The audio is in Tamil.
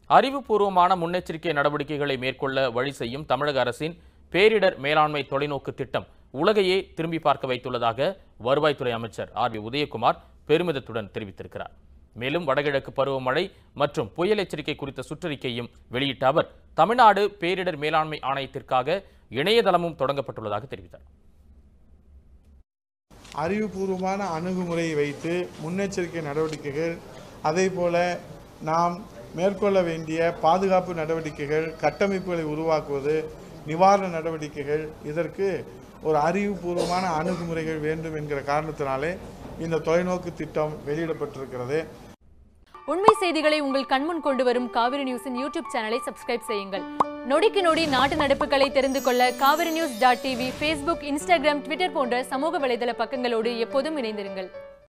அறிவுபூர்வமான முன்னெச்சரிக்கை நடவடிக்கைகளை மேற்கொள்ள வழி செய்யும் தமிழக அரசின் பேரிடர் மேலாண்மை தொலைநோக்கு திட்டம் உலகையே திரும்பி பார்க்க வைத்துள்ளதாக வருவாய்த்துறை அமைச்சர் ஆர் வி உதயகுமார் பெருமிதத்துடன் தெரிவித்திருக்கிறார் மேலும் வடகிழக்கு பருவமழை மற்றும் புயல் எச்சரிக்கை குறித்த சுற்றறிக்கையும் வெளியிட்ட அவர் தமிழ்நாடு பேரிடர் மேலாண்மை ஆணையத்திற்காக இணையதளமும் தொடங்கப்பட்டுள்ளதாக தெரிவித்தார் அறிவுபூர்வமான அணுகுமுறையை வைத்து முன்னெச்சரிக்கை நடவடிக்கைகள் அதே போல நாம் மேற்கொள்ள வேண்டிய பாதுகாப்பு நடவடிக்கைகள் கட்டமைப்புகளை உருவாக்குவது நிவாரண நடவடிக்கைகள் இதற்கு ஒரு அறிவுபூர்வமான அணுகுமுறைகள் வேண்டும் என்கிற காரணத்தினாலே இந்த தொலைநோக்கு திட்டம் வெளியிடப்பட்டிருக்கிறது உண்மை செய்திகளை உங்கள் கண்முன் கொண்டு வரும் காவிரி நியூஸின் யூடியூப் சேனலை சப்ஸ்கிரைப் செய்யுங்கள் நொடிக்கு நொடி நாட்டு நடப்புகளை தெரிந்து கொள்ள Kaveri news dot TV Facebook Instagram Twitter போன்ற சமூக வலைதள பக்கங்களோடு எப்போதும் இணைந்திருங்கள்